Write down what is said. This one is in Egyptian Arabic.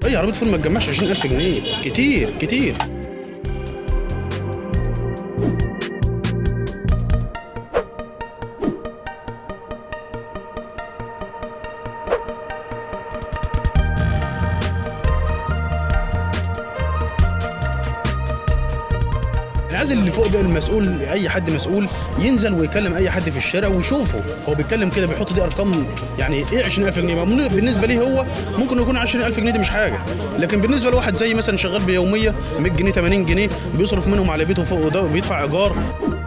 اي عربيه فول ما تجمعش 20000 جنيه كتير كتير العازل اللي فوق ده المسؤول اي حد مسؤول ينزل ويكلم اي حد في الشارع ويشوفه هو بيتكلم كده بيحط دي ارقام يعني ايه 20000 جنيه ما بالنسبه ليه هو ممكن يكون 20000 جنيه دي مش حاجه لكن بالنسبه لواحد زي مثلا شغال بيوميه 100 جنيه 80 جنيه بيصرف منهم على بيته فوق وده بيدفع ايجار